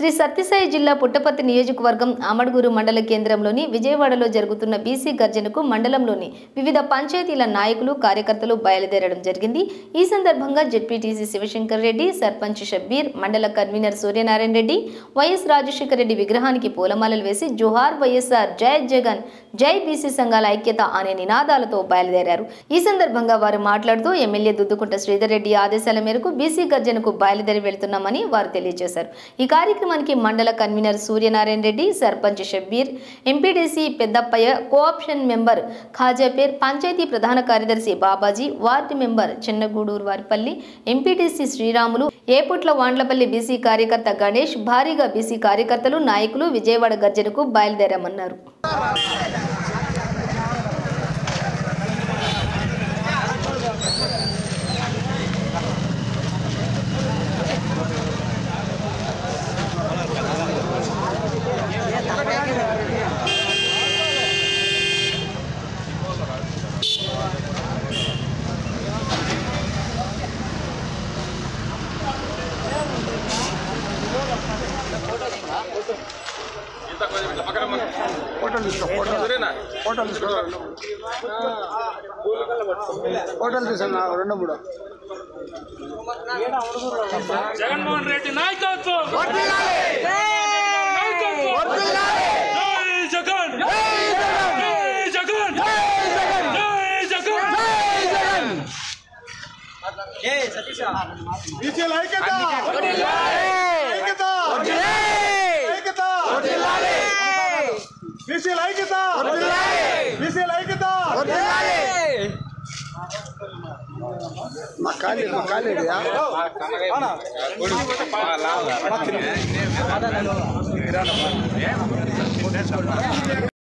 శ్రీ సత్యసాయి జిల్లా పుట్టపర్తి నియోజకవర్గం అమడుగురు మండల కేంద్రంలోని విజయవాడలో జరుగుతున్న బీసీ గర్జనకు మండలంలోని వివిధ పంచాయతీల నాయకులు కార్యకర్తలు బయలుదేరడం జరిగింది ఈ సందర్భంగా జెడ్పీటీసీ శివశంకర్ రెడ్డి సర్పంచ్ షబ్బీర్ మండల కన్వీనర్ సూర్యనారాయణ రెడ్డి వైఎస్ రాజశేఖర రెడ్డి విగ్రహానికి పూలమాలలు వేసి జోహార్ వైఎస్ఆర్ జై జగన్ జై బీసీ సంఘాల ఐక్యత అనే నినాదాలతో బయలుదేరారు ఈ సందర్భంగా వారు మాట్లాడుతూ ఎమ్మెల్యే దుద్దుకుంట శ్రీధర్ రెడ్డి ఆదేశాల మేరకు బీసీ గర్జనకు బయలుదేరి వెళ్తున్నామని వారు తెలియజేశారు ఈ కార్యక్రమానికి మండల convener Suryanarayana Reddy sarpanch Shabbir MPTC Peddappaiah co-option member Khajapeer panchayat ప్రధాన కార్యదర్శి Babaji ward member Chinnagudur Varipalli MPTC Sriramulu Eputla Vandlapalli BC కార్యకర్త గణేష్ భారీగా బీసీ కార్యకర్తలు నాయకులు విజయవాడ గర్జనకు బయలుదేరామన్నారు ఫోటోలు తీసుకో ఫోటోలు ఫోటోలు తీసుకో ఫోటోలు తీసాను రెండు మూడు జగన్మోహన్ రెడ్డి నాయకత్వం నాయకత్వం! జై జగన్ జై జగన్ జై జగన్ బీసీల ఐక్యత ఐక్యత ఐక్యత బీసీల ఐక్యత బీసీల ఐక్యత మా ఖాళీ మా ఖాళీ